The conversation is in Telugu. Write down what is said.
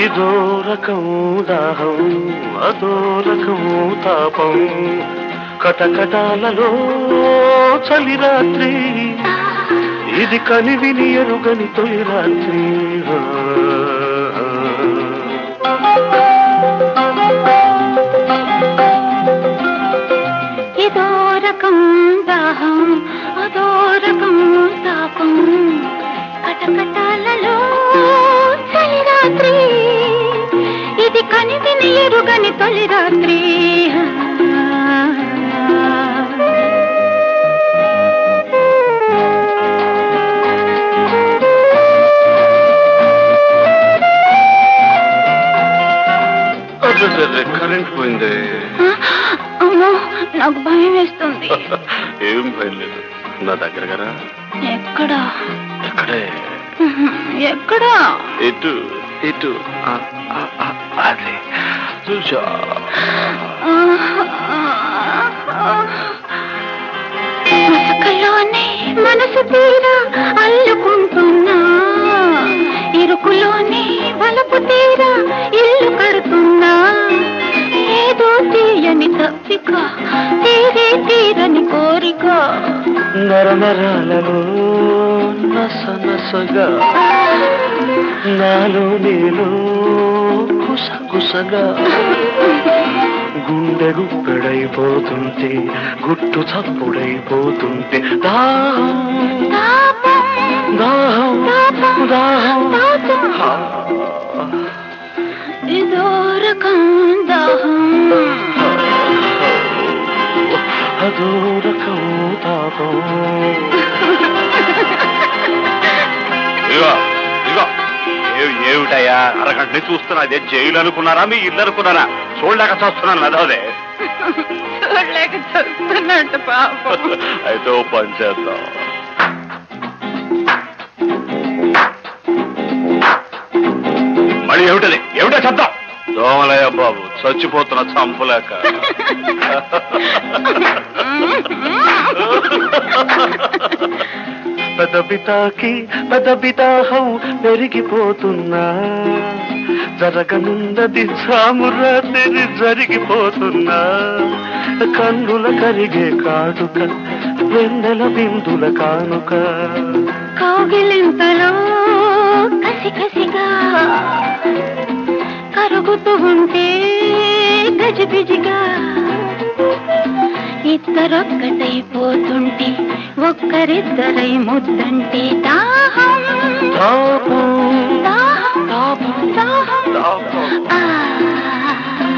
ఇదో రకం దాహం అదో రకం తాపం కటకటాలలో చలి రాత్రి ఇది కనివిని ఎరుగని తొలి రాత్రి ఇదో రకం దాహం అదో రకం తాపం కటకటాలలో చలి రాత్రి ఇది కనివిని ఎరుగని తొలి రాత్రి అదే కరెంట్ పోయింది అమ్మో నాకు భయం వేస్తుంది ఏం భయం లేదు నా దగ్గర కదా ఎక్కడా ఎక్కడే ఎక్కడా ఇటు ఇటు ఆ, ఆ, ఆ, అది చూసా మసకలోనే మనసు తీరా అల్లుకుంటున్నా ఇరుకులోనే బలపు తీరా ఇల్లు కడుతున్నా ఏదో తీయని తప్పిక తీరే తీరని కోరిక నర నరాలలో నస నసగా నాలో నీలో కుస కుసగా గుండె గుప్పెడైపోతుంటే గుట్టు చప్పుడైపోతుంటే దాహం తాపం, దాహం తాపం, దాహం తాపం. హా. ఇదో రకం దాహం అదో రకం తాపం ఇదిగో ఇదిగో ఏ- ఏమిటయ్యా అరగంట నుంచి చూస్తున్నా అదే జైలు అనుకున్నారా మీ ఇల్లు అనుకున్నారా చూడలేక చూస్తున్నాను అదోదే చూడలేక చూస్తున్నట్టు పాపం అయితే ఓ పని చేద్దాం మళ్ళీ ఏమిటది ఏమిటో శబ్దం దోమలయ్య బాబు చచ్చిపోతున్న చంపలేక పెదబితాకి పెదబిదాహం పెరిగిపోతున్నా జరగనున్నది సామురాత్రి జరిగిపోతున్నా కన్నుల కరిగే కాటుక వెన్నెల బిందుల కానుక కౌగిలింతలో కసి కసిగా కరుగుతూ ఉంటే గజిబిజిగా ఇద్దరొక్కటైపోతుంటే ఒక్కరిద్దరై ముద్దంటే దాహం తాపం దాహం తాపం దాహం తాపం ఆ